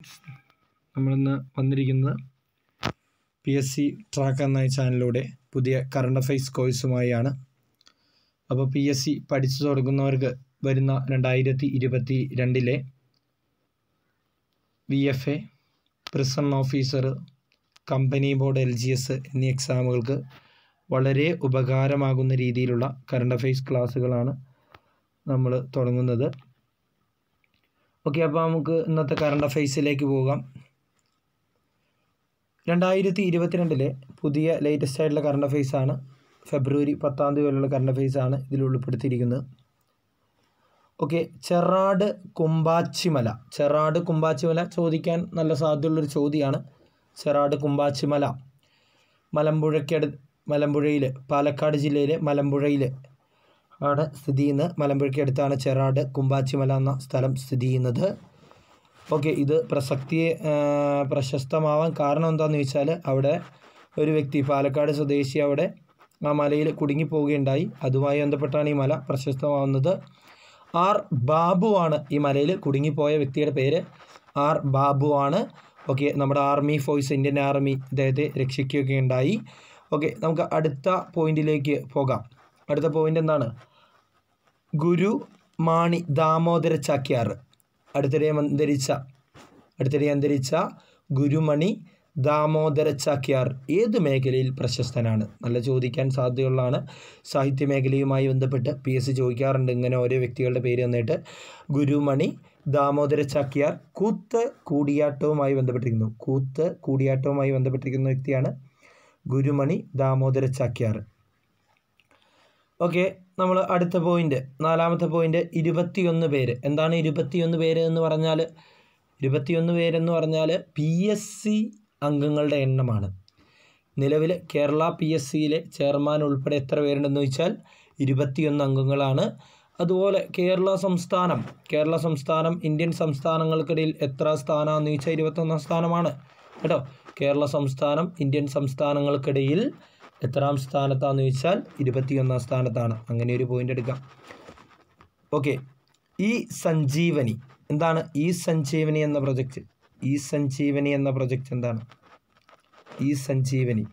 നമ്മളിന്ന് വന്നിരിക്കുന്നത് P S C track എന്ന ചാനലിലൂടെ പുതിയ കറണ്ട് അഫയേഴ്സ് കോഴ്സുമായാണ് അപ്പോൾ പി എസ് സി പഠിച്ചു തുടങ്ങുന്നവർക്ക് വരുന്ന രണ്ടായിരത്തി ഇരുപത്തി രണ്ടിലെ V F A prison officer company board L G S എന്നീ എക്സാമുകൾക്ക് വളരെ ഉപകാരമാകുന്ന രീതിയിലുള്ള കറണ്ട് അഫയേഴ്സ് ക്ലാസ്സുകളാണ് നമ്മൾ തുടങ്ങുന്നത് ഓക്കെ അപ്പോൾ നമുക്ക് ഇന്നത്തെ കറണ്ട് അഫയേഴ്സിലേക്ക് പോകാം രണ്ടായിരത്തി ഇരുപത്തിരണ്ടിലെ പുതിയ ലേറ്റസ്റ്റ് ആയിട്ടുള്ള കറണ്ട് അഫയേഴ്സ് ആണ് ഫെബ്രുവരി പത്താം തീയതി വരെയുള്ള കറണ്ട് അഫയേഴ്സ് ആണ് ഇതിൽ ഉൾപ്പെടുത്തിയിരിക്കുന്നത് ഓക്കെ ചെറാട് കുമ്പാച്ചിമല ചെറാട് കുമ്പാച്ചിമല ചോദിക്കാൻ നല്ല സാധ്യതയുള്ളൊരു ചോദ്യമാണ് ചെറാട് കുമ്പാച്ചിമല മലമ്പുഴയ്ക്കടു മലമ്പുഴയിൽ പാലക്കാട് ജില്ലയിലെ മലമ്പുഴയിൽ ആണ് സ്ഥിതി ചെയ്യുന്നത് മലമ്പുഴയ്ക്ക് അടുത്താണ് ചെറാട് കുമ്പാച്ചിമല എന്ന സ്ഥലം സ്ഥിതി ചെയ്യുന്നത് ഓക്കെ ഇത് പ്രസക്തിയെ പ്രശസ്തമാവാൻ കാരണം എന്താണെന്ന് ചോദിച്ചാൽ അവിടെ ഒരു വ്യക്തി പാലക്കാട് സ്വദേശി അവിടെ ആ മലയിൽ കുടുങ്ങിപ്പോവുകയുണ്ടായി അതുമായി ബന്ധപ്പെട്ടാണ് ഈ മല പ്രശസ്തമാവുന്നത് ആർ ബാബു ആണ് ഈ മലയിൽ കുടുങ്ങിപ്പോയ വ്യക്തിയുടെ പേര് ആർ ബാബു ആണ് ഓക്കെ നമ്മുടെ ആർമി ഫോഴ്സ് ഇന്ത്യൻ ആർമി ഇദ്ദേഹത്തെ രക്ഷിക്കുകയൊക്കെ ഉണ്ടായി ഓക്കെ നമുക്ക് അടുത്ത പോയിന്റിലേക്ക് പോകാം അടുത്ത പോയിന്റ് എന്താണ് ഗുരു മാണി ദാമോദര ചാക്യാർ അടുത്തിടെ അന്തരിച്ച അടുത്തിടെ അന്തരിച്ച ഗുരുമണി ദാമോദര ചാക്യാർ ഏത് മേഖലയിൽ പ്രശസ്തനാണ് നല്ല ചോദിക്കാൻ സാധ്യതയുള്ളതാണ് സാഹിത്യ മേഖലയുമായി ബന്ധപ്പെട്ട് പി എസ് സി ചോദിക്കാറുണ്ട് ഇങ്ങനെ ഓരോ വ്യക്തികളുടെ പേര് തന്നിട്ട് ഗുരുമണി ദാമോദര ചാക്യാർ കൂത്ത് കൂടിയാട്ടവുമായി ബന്ധപ്പെട്ടിരിക്കുന്നു കൂത്ത് കൂടിയാട്ടവുമായി ബന്ധപ്പെട്ടിരിക്കുന്ന വ്യക്തിയാണ് ഗുരുമണി ദാമോദര ചാക്യാർ ഓക്കെ നമ്മൾ അടുത്ത പോയിന്റ് നാലാമത്തെ പോയിന്റ് ഇരുപത്തിയൊന്ന് പേര് എന്താണ് ഇരുപത്തിയൊന്ന് പേര് എന്ന് പറഞ്ഞാൽ ഇരുപത്തിയൊന്ന് പേരെന്ന് പറഞ്ഞാൽ പി എസ് സി അംഗങ്ങളുടെ എണ്ണമാണ് നിലവിൽ കേരള പി എസ് സിയിലെ ചെയർമാൻ ഉൾപ്പെടെ എത്ര പേരുണ്ടെന്ന് ചോദിച്ചാൽ ഇരുപത്തിയൊന്ന് അംഗങ്ങളാണ് അതുപോലെ കേരള സംസ്ഥാനം കേരള സംസ്ഥാനം ഇന്ത്യൻ സംസ്ഥാനങ്ങൾക്കിടയിൽ എത്ര സ്ഥാനമാണെന്ന് ചോദിച്ചാൽ ഇരുപത്തൊന്നാം സ്ഥാനമാണ് കേട്ടോ കേരള സംസ്ഥാനം ഇന്ത്യൻ സംസ്ഥാനങ്ങൾക്കിടയിൽ എത്രാം സ്ഥാനത്താണെന്ന് ചോദിച്ചാൽ ഇരുപത്തിയൊന്നാം സ്ഥാനത്താണ് അങ്ങനെ ഒരു പോയിന്റ് എടുക്കാം ഓക്കെ ഈ സഞ്ജീവനി എന്താണ് ഈ സഞ്ജീവനി എന്ന പ്രൊജക്റ്റ് ഈ സഞ്ജീവനി എന്ന പ്രൊജക്റ്റ് എന്താണ് ഈ സഞ്ജീവനി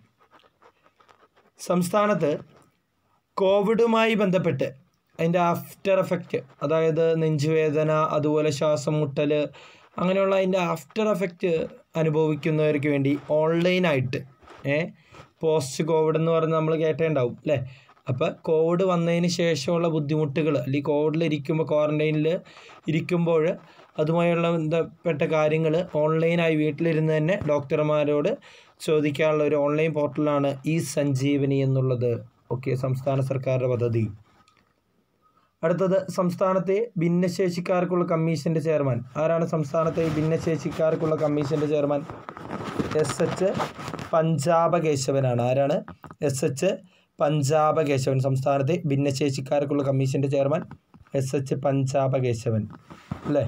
സംസ്ഥാനത്ത് കോവിഡുമായി ബന്ധപ്പെട്ട് അതിൻ്റെ ആഫ്റ്റർ എഫക്റ്റ് അതായത് നെഞ്ചുവേദന അതുപോലെ ശ്വാസം മുട്ടൽ അങ്ങനെയുള്ള അതിൻ്റെ ആഫ്റ്റർ എഫക്റ്റ് അനുഭവിക്കുന്നവർക്ക് വേണ്ടി ഓൺലൈനായിട്ട് ഏ പോസ്റ്റ് കോവിഡ് എന്ന് പറഞ്ഞ് നമ്മൾ കേട്ടേണ്ടാവും അല്ലേ അപ്പോൾ കോവിഡ് വന്നതിന് ശേഷമുള്ള ബുദ്ധിമുട്ടുകൾ അല്ലെങ്കിൽ കോവിഡിൽ ഇരിക്കുമ്പോൾ ക്വാറൻറ്റൈനിൽ ഇരിക്കുമ്പോൾ അതുമായുള്ള ബന്ധപ്പെട്ട കാര്യങ്ങൾ ഓൺലൈനായി വീട്ടിലിരുന്ന് തന്നെ ഡോക്ടർമാരോട് ചോദിക്കാനുള്ള ഒരു ഓൺലൈൻ പോർട്ടലാണ് ഈ സഞ്ജീവനി എന്നുള്ളത് ഓക്കെ സംസ്ഥാന സർക്കാരിൻ്റെ പദ്ധതി അടുത്തത് സംസ്ഥാനത്തെ ഭിന്നശേഷിക്കാർക്കുള്ള കമ്മീഷൻ്റെ ചെയർമാൻ ആരാണ് സംസ്ഥാനത്തെ ഭിന്നശേഷിക്കാർക്കുള്ള കമ്മീഷൻ്റെ ചെയർമാൻ എസ് എച്ച് പഞ്ചാബ കേശവനാണ് ആരാണ് എസ് എച്ച് പഞ്ചാബ കേശവൻ സംസ്ഥാനത്തെ ഭിന്നശേഷിക്കാർക്കുള്ള കമ്മീഷൻ്റെ chairman S H Panchapakesan അല്ലേ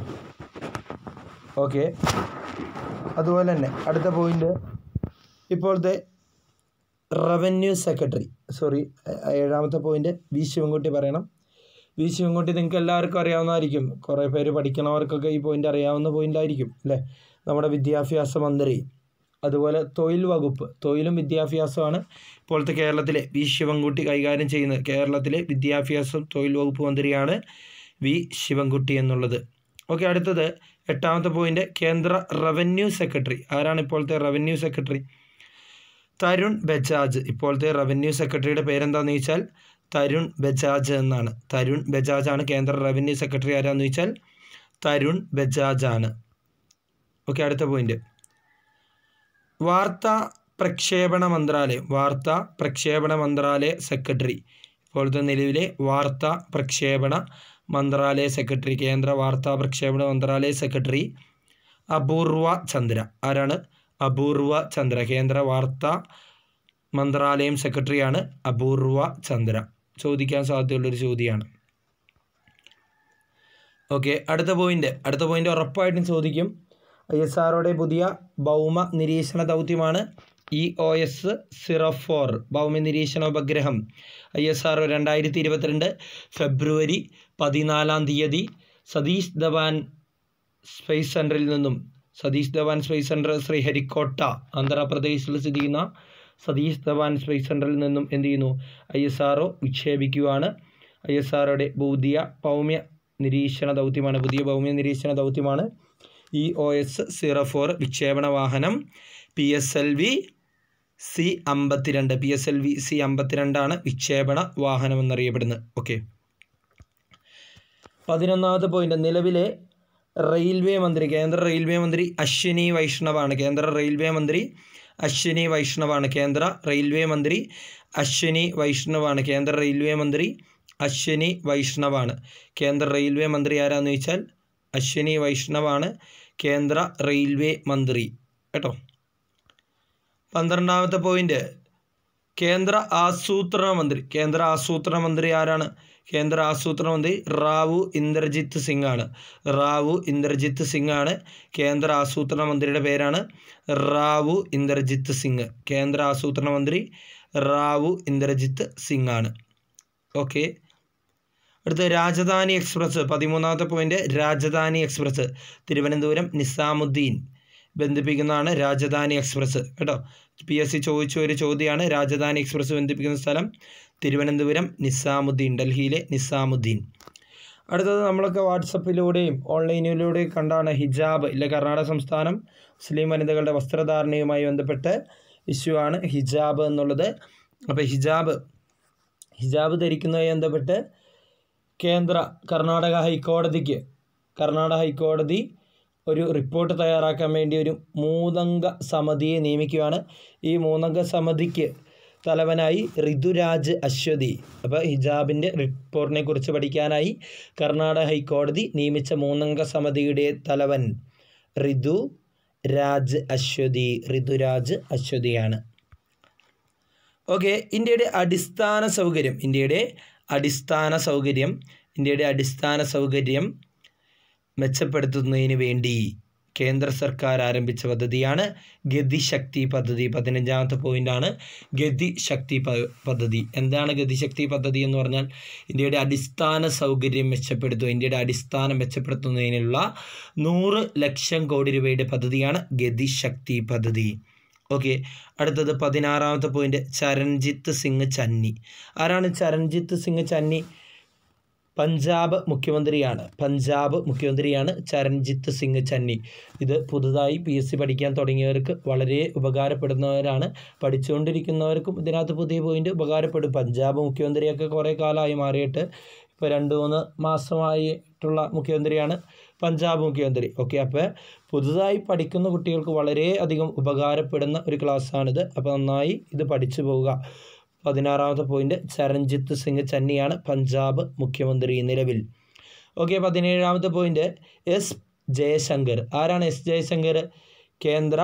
ഓക്കെ അതുപോലെ തന്നെ അടുത്ത പോയിന്റ് ഇപ്പോഴത്തെ റവന്യൂ സെക്രട്ടറി സോറി ഏഴാമത്തെ പോയിന്റ് വി ശിവൻകുട്ടി പറയണം വി ശിവൻകുട്ടി നിങ്ങൾക്ക് എല്ലാവർക്കും അറിയാവുന്നതായിരിക്കും കുറേ പേര് പഠിക്കണവർക്കൊക്കെ ഈ പോയിന്റ് അറിയാവുന്ന പോയിന്റ് ആയിരിക്കും അല്ലേ നമ്മുടെ വിദ്യാഭ്യാസ മന്ത്രി അതുപോലെ തൊഴിൽ വകുപ്പ് തൊഴിലും വിദ്യാഭ്യാസമാണ് ഇപ്പോഴത്തെ കേരളത്തിലെ വി ശിവൻകുട്ടി കൈകാര്യം ചെയ്യുന്നത് കേരളത്തിലെ വിദ്യാഭ്യാസം തൊഴിൽ വകുപ്പ് മന്ത്രിയാണ് വി ശിവൻകുട്ടി എന്നുള്ളത് ഓക്കെ അടുത്തത് എട്ടാമത്തെ പോയിന്റ് കേന്ദ്ര റവന്യൂ സെക്രട്ടറി ആരാണ് ഇപ്പോഴത്തെ റവന്യൂ സെക്രട്ടറി തരുൺ ബജാജ് ഇപ്പോഴത്തെ റവന്യൂ സെക്രട്ടറിയുടെ പേരെന്താണെന്ന് ചോദിച്ചാൽ തരുൺ ബജാജ് എന്നാണ് തരുൺ ബജാജ് ആണ് കേന്ദ്ര റവന്യൂ സെക്രട്ടറി ആരാന്ന് ചോദിച്ചാൽ തരുൺ ബജാജ് ആണ് ഓക്കെ അടുത്ത പോയിന്റ് വാർത്താ പ്രക്ഷേപണ മന്ത്രാലയം വാർത്താ പ്രക്ഷേപണ മന്ത്രാലയ സെക്രട്ടറി ഇപ്പോഴത്തെ നിലവിലെ വാർത്താ പ്രക്ഷേപണ മന്ത്രാലയ സെക്രട്ടറി കേന്ദ്ര വാർത്താ പ്രക്ഷേപണ മന്ത്രാലയ സെക്രട്ടറി അപൂർവ ചന്ദ്ര ആരാണ് അപൂർവ ചന്ദ്ര കേന്ദ്ര വാർത്താ മന്ത്രാലയം സെക്രട്ടറിയാണ് അപൂർവ ചന്ദ്ര ചോദിക്കാൻ സാധ്യതയുള്ളൊരു ചോദ്യമാണ് ഓക്കെ അടുത്ത പോയിന്റ് അടുത്ത പോയിന്റ് ഉറപ്പായിട്ടും ചോദിക്കും ഐ എസ് ആറോടെ പുതിയ ഭൗമ നിരീക്ഷണ ദൗത്യമാണ് E O S zero four ഭൗമ നിരീക്ഷണ ഉപഗ്രഹം ഐ എസ് ആർ രണ്ടായിരത്തി ഇരുപത്തിരണ്ട് ഫെബ്രുവരി പതിനാലാം തീയതി സതീഷ് ധവാൻ സ്പേസ് സെൻറ്ററിൽ നിന്നും സതീഷ് ധവാൻ സ്പേസ് സെൻറ്റർ ശ്രീഹരിക്കോട്ട ആന്ധ്രാപ്രദേശിൽ സ്ഥിതി ചെയ്യുന്ന സതീഷ് ധവാൻ സ്പേസ് സെൻറ്ററിൽ നിന്നും എന്ത് ചെയ്യുന്നു ഐ എസ് ആർ വിക്ഷേപിക്കുകയാണ് ഐ എസ് ആർഒയുടെ പുതിയ ഭൗമ്യ നിരീക്ഷണ ദൗത്യമാണ് പുതിയ ഭൗമ്യ നിരീക്ഷണ ദൗത്യമാണ് E O S zero four വിക്ഷേപണ വാഹനം P S L V C അമ്പത്തിരണ്ട് P S L V C അമ്പത്തിരണ്ടാണ് വിക്ഷേപണ വാഹനം എന്നറിയപ്പെടുന്നത് ഓക്കെ പതിനൊന്നാമത്തെ പോയിന്റ് നിലവിലെ റെയിൽവേ മന്ത്രി കേന്ദ്ര റെയിൽവേ മന്ത്രി അശ്വിനി വൈഷ്ണവാണ് കേന്ദ്ര റെയിൽവേ മന്ത്രി അശ്വിനി വൈഷ്ണവാണ് കേന്ദ്ര റെയിൽവേ മന്ത്രി അശ്വിനി വൈഷ്ണവാണ് കേന്ദ്ര റെയിൽവേ മന്ത്രി അശ്വിനി വൈഷ്ണവാണ് കേന്ദ്ര റെയിൽവേ മന്ത്രി ആരാന്ന് ചോദിച്ചാൽ അശ്വിനി വൈഷ്ണവാണ് കേന്ദ്ര റെയിൽവേ മന്ത്രി കേട്ടോ പന്ത്രണ്ടാമത്തെ പോയിന്റ് കേന്ദ്ര ആസൂത്രണ മന്ത്രി കേന്ദ്ര ആസൂത്രണ മന്ത്രി ആരാണ് കേന്ദ്ര ആസൂത്രണ മന്ത്രി റാവു ഇന്ദ്രജിത്ത് സിംഗ് ആണ് റാവു ഇന്ദ്രജിത്ത് സിംഗ് ആണ് കേന്ദ്ര ആസൂത്രണ മന്ത്രിയുടെ പേരാണ് റാവു ഇന്ദ്രജിത്ത് സിംഗ് കേന്ദ്ര ആസൂത്രണ മന്ത്രി റാവു ഇന്ദ്രജിത്ത് സിംഗ് ആണ് ഓക്കെ അടുത്ത രാജധാനി എക്സ്പ്രസ് പതിമൂന്നാമത്തെ പോയിന്റ് രാജധാനി എക്സ്പ്രസ് തിരുവനന്തപുരം നിസാമുദ്ദീൻ ബന്ധിപ്പിക്കുന്നതാണ് രാജധാനി എക്സ്പ്രസ് കേട്ടോ പി എസ് സി ചോദിച്ച ഒരു ചോദ്യമാണ് രാജധാനി എക്സ്പ്രസ് ബന്ധിപ്പിക്കുന്ന സ്ഥലം തിരുവനന്തപുരം നിസാമുദ്ദീൻ ഡൽഹിയിലെ നിസാമുദ്ദീൻ അടുത്തത് നമ്മളൊക്കെ വാട്സപ്പിലൂടെയും ഓൺലൈനിലൂടെയും കണ്ടാണ് ഹിജാബ് ഇല്ല കർണാടക സംസ്ഥാനം മുസ്ലിം വനിതകളുടെ വസ്ത്രധാരണയുമായി ബന്ധപ്പെട്ട് ഇഷ്യൂ ആണ് ഹിജാബ് എന്നുള്ളത് അപ്പോൾ ഹിജാബ് ഹിജാബ് ധരിക്കുന്നതുമായി ബന്ധപ്പെട്ട് കേന്ദ്ര കർണാടക ഹൈക്കോടതിക്ക് കർണാടക ഹൈക്കോടതി ഒരു റിപ്പോർട്ട് തയ്യാറാക്കാൻ വേണ്ടി ഒരു മൂന്നംഗ സമിതിയെ നിയമിക്കുകയാണ് ഈ മൂന്നംഗ സമിതിക്ക് തലവനായി ഋതുരാജ് അശ്വതി അപ്പോൾ ഹിജാബിൻ്റെ റിപ്പോർട്ടിനെ കുറിച്ച് പഠിക്കാനായി കർണാടക ഹൈക്കോടതി നിയമിച്ച മൂന്നംഗ സമിതിയുടെ തലവൻ ഋതു രാജ് അശ്വതി ഋതുരാജ് അശ്വതിയാണ് ഓക്കെ ഇന്ത്യയുടെ അടിസ്ഥാന സൗകര്യം ഇന്ത്യയുടെ അടിസ്ഥാന സൗകര്യം ഇന്ത്യയുടെ അടിസ്ഥാന സൗകര്യം മെച്ചപ്പെടുത്തുന്നതിന് വേണ്ടി കേന്ദ്ര സർക്കാർ ആരംഭിച്ച പദ്ധതിയാണ് ഗതിശക്തി പദ്ധതി പതിനഞ്ചാമത്തെ പോയിൻ്റാണ് ഗതിശക്തി പ- പദ്ധതി എന്താണ് ഗതിശക്തി പദ്ധതി എന്ന് പറഞ്ഞാൽ ഇന്ത്യയുടെ അടിസ്ഥാന സൗകര്യം മെച്ചപ്പെടുത്തുക ഇന്ത്യയുടെ അടിസ്ഥാനം മെച്ചപ്പെടുത്തുന്നതിനുള്ള നൂറ് ലക്ഷം കോടി രൂപയുടെ പദ്ധതിയാണ് ഗതിശക്തി പദ്ധതി ഓക്കെ അടുത്തത് പതിനാറാമത്തെ പോയിന്റ് ചരൺജിത്ത് സിംഗ് ചന്നി ആരാണ് ചരൺജിത്ത് സിംഗ് ചന്നി പഞ്ചാബ് മുഖ്യമന്ത്രിയാണ് പഞ്ചാബ് മുഖ്യമന്ത്രിയാണ് ചരൺജിത്ത് സിംഗ് ചന്നി ഇത് പുതുതായി പി എസ് സി പഠിക്കാൻ തുടങ്ങിയവർക്ക് വളരെ ഉപകാരപ്പെടുന്നവരാണ് പഠിച്ചുകൊണ്ടിരിക്കുന്നവർക്കും ഇതിനകത്ത് പുതിയ പോയിന്റ് ഉപകാരപ്പെടും പഞ്ചാബ് മുഖ്യമന്ത്രിയൊക്കെ കുറേ കാലമായി മാറിയിട്ട് ഇപ്പോൾ രണ്ട് മൂന്ന് മാസമായിട്ടുള്ള മുഖ്യമന്ത്രിയാണ് പഞ്ചാബ് മുഖ്യമന്ത്രി ഓക്കെ അപ്പോൾ പുതുതായി പഠിക്കുന്ന കുട്ടികൾക്ക് വളരെ അധികം ഉപകാരപ്പെടുന്ന ഒരു ക്ലാസ്സാണിത് അപ്പോൾ നന്നായി ഇത് പഠിച്ചു പോവുക പതിനാറാമത്തെ പോയിന്റ് ചരൺജിത്ത് സിംഗ് ചന്നിയാണ് പഞ്ചാബ് മുഖ്യമന്ത്രി നിലവിൽ ഓക്കെ പതിനേഴാമത്തെ പോയിന്റ് എസ് ജയശങ്കർ ആരാണ് എസ് ജയശങ്കർ കേന്ദ്ര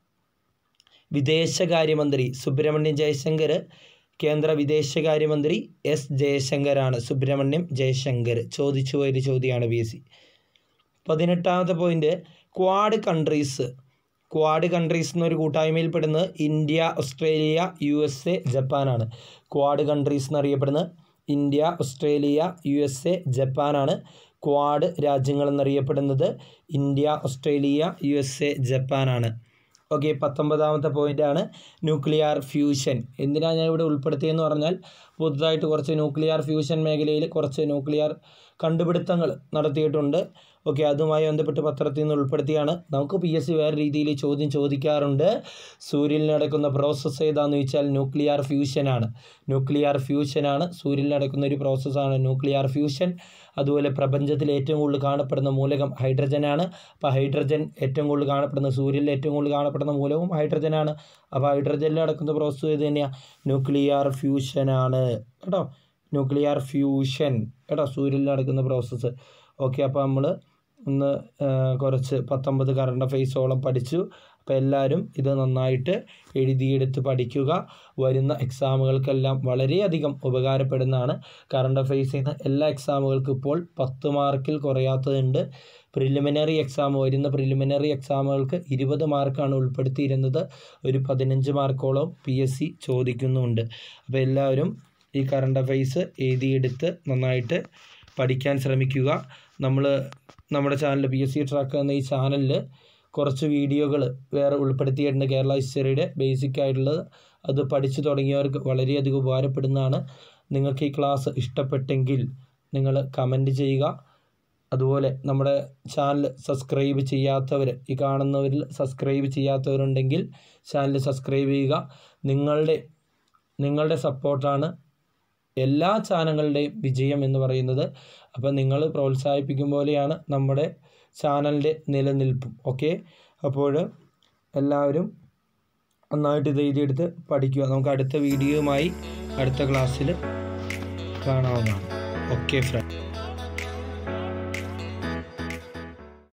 വിദേശകാര്യമന്ത്രി സുബ്രഹ്മണ്യം ജയശങ്കർ കേന്ദ്ര വിദേശകാര്യമന്ത്രി എസ് ജയശങ്കറാണ് സുബ്രഹ്മണ്യം ജയശങ്കർ ചോദിച്ചു പോയൊരു ചോദ്യമാണ് ബി എസ് സി പതിനെട്ടാമത്തെ point quad countries quad countries എന്നൊരു കൂട്ടായ്മയിൽ പെടുന്നത് India Australia U S A ജപ്പാനാണ് ക്വാഡ് കൺട്രീസ് എന്നറിയപ്പെടുന്നത് India Australia U S A ജപ്പാനാണ് ക്വാഡ് രാജ്യങ്ങൾ എന്നറിയപ്പെടുന്നത് India Australia U S A ജപ്പാനാണ് ഓക്കെ പത്തൊമ്പതാമത്തെ പോയിൻ്റാണ് ന്യൂക്ലിയർ ഫ്യൂഷൻ എന്തിനാണ് ഞാൻ ഇവിടെ ഉൾപ്പെടുത്തിയെന്ന് പറഞ്ഞാൽ പുതുതായിട്ട് കുറച്ച് ന്യൂക്ലിയർ ഫ്യൂഷൻ മേഖലയിൽ കുറച്ച് ന്യൂക്ലിയർ കണ്ടുപിടുത്തങ്ങൾ നടത്തിയിട്ടുണ്ട് ഓക്കെ അതുമായി ബന്ധപ്പെട്ട് പത്രത്തിൽ നിന്ന് ഉൾപ്പെടുത്തിയാണ് നമുക്ക് പി എസ് സി വേറെ രീതിയിൽ ചോദ്യം ചോദിക്കാറുണ്ട് സൂര്യനിൽ നടക്കുന്ന പ്രോസസ്സ് ഏതാണെന്ന് ചോദിച്ചാൽ ന്യൂക്ലിയർ ഫ്യൂഷനാണ് ന്യൂക്ലിയർ ഫ്യൂഷനാണ് സൂര്യനിൽ നടക്കുന്ന ഒരു പ്രോസസ്സാണ് ന്യൂക്ലിയർ ഫ്യൂഷൻ അതുപോലെ പ്രപഞ്ചത്തിൽ ഏറ്റവും കൂടുതൽ കാണപ്പെടുന്ന മൂലകം ഹൈഡ്രജനാണ് അപ്പോൾ ഹൈഡ്രജൻ ഏറ്റവും കൂടുതൽ കാണപ്പെടുന്ന സൂര്യനിൽ ഏറ്റവും കൂടുതൽ കാണപ്പെടുന്ന മൂലകവും ഹൈഡ്രജനാണ് അപ്പോൾ ഹൈഡ്രജനിൽ നടക്കുന്ന പ്രോസസ്സ് ഇത് തന്നെയാണ് ന്യൂക്ലിയർ ഫ്യൂഷനാണ് കേട്ടോ ന്യൂക്ലിയർ ഫ്യൂഷൻ കേട്ടോ സൂര്യനിൽ നടക്കുന്ന പ്രോസസ്സ് ഓക്കെ അപ്പോൾ നമ്മൾ ഒന്ന് ആ, കുറച്ച് പത്തൊമ്പത് കറണ്ട് അഫെയർസോളം പഠിച്ചു അപ്പോൾ എല്ലാവരും ഇത് നന്നായിട്ട് എഴുതിയെടുത്ത് പഠിക്കുക വരുന്ന എക്സാമുകൾക്കെല്ലാം വളരെയധികം ഉപകാരപ്പെടുന്നതാണ് കറണ്ട് അഫെയർസ് ചെയ്യുന്ന എല്ലാ എക്സാമുകൾക്കും ഇപ്പോൾ പത്ത് മാർക്കിൽ കുറയാത്തതുണ്ട് പ്രിലിമിനറി എക്സാം വരുന്ന പ്രിലിമിനറി എക്സാമുകൾക്ക് ഇരുപത് മാർക്കാണ് ഉൾപ്പെടുത്തിയിരുന്നത് ഒരു പതിനഞ്ച് മാർക്കോളം പി എസ് സി ചോദിക്കുന്നുമുണ്ട് അപ്പോൾ എല്ലാവരും ഈ കറണ്ട് അഫെയർസ് എഴുതിയെടുത്ത് നന്നായിട്ട് പഠിക്കാൻ ശ്രമിക്കുക നമ്മൾ നമ്മുടെ channel P S C track എന്ന ഈ ചാനലിൽ കുറച്ച് വീഡിയോകൾ വേറെ ഉൾപ്പെടുത്തിയിട്ടുണ്ട് കേരള ഹിസ്റ്ററിയുടെ ബേസിക് ആയിട്ടുള്ളത് അത് പഠിച്ചു തുടങ്ങിയവർക്ക് വളരെയധികം ഉപകാരപ്പെടുന്നതാണ് നിങ്ങൾക്ക് ഈ ക്ലാസ് ഇഷ്ടപ്പെട്ടെങ്കിൽ നിങ്ങൾ കമൻറ്റ് ചെയ്യുക അതുപോലെ നമ്മുടെ ചാനൽ സബ്സ്ക്രൈബ് ചെയ്യാത്തവർ ഈ കാണുന്നവരിൽ സബ്സ്ക്രൈബ് ചെയ്യാത്തവരുണ്ടെങ്കിൽ ചാനൽ സബ്സ്ക്രൈബ് ചെയ്യുക നിങ്ങളുടെ നിങ്ങളുടെ സപ്പോർട്ടാണ് എല്ലാ ചാനലുകളുടെയും വിജയം എന്ന് പറയുന്നത് അപ്പോൾ നിങ്ങൾ പ്രോത്സാഹിപ്പിക്കും പോലെയാണ് നമ്മുടെ ചാനലിൻ്റെ നിലനിൽപ്പും ഓക്കെ അപ്പോൾ എല്ലാവരും നന്നായിട്ട് ഇത് എഴുതിയെടുത്ത് പഠിക്കുക നമുക്ക് അടുത്ത വീഡിയോയുമായി അടുത്ത ക്ലാസ്സിൽ കാണാവുന്നതാണ് ഓക്കെ ഫ്രണ്ട്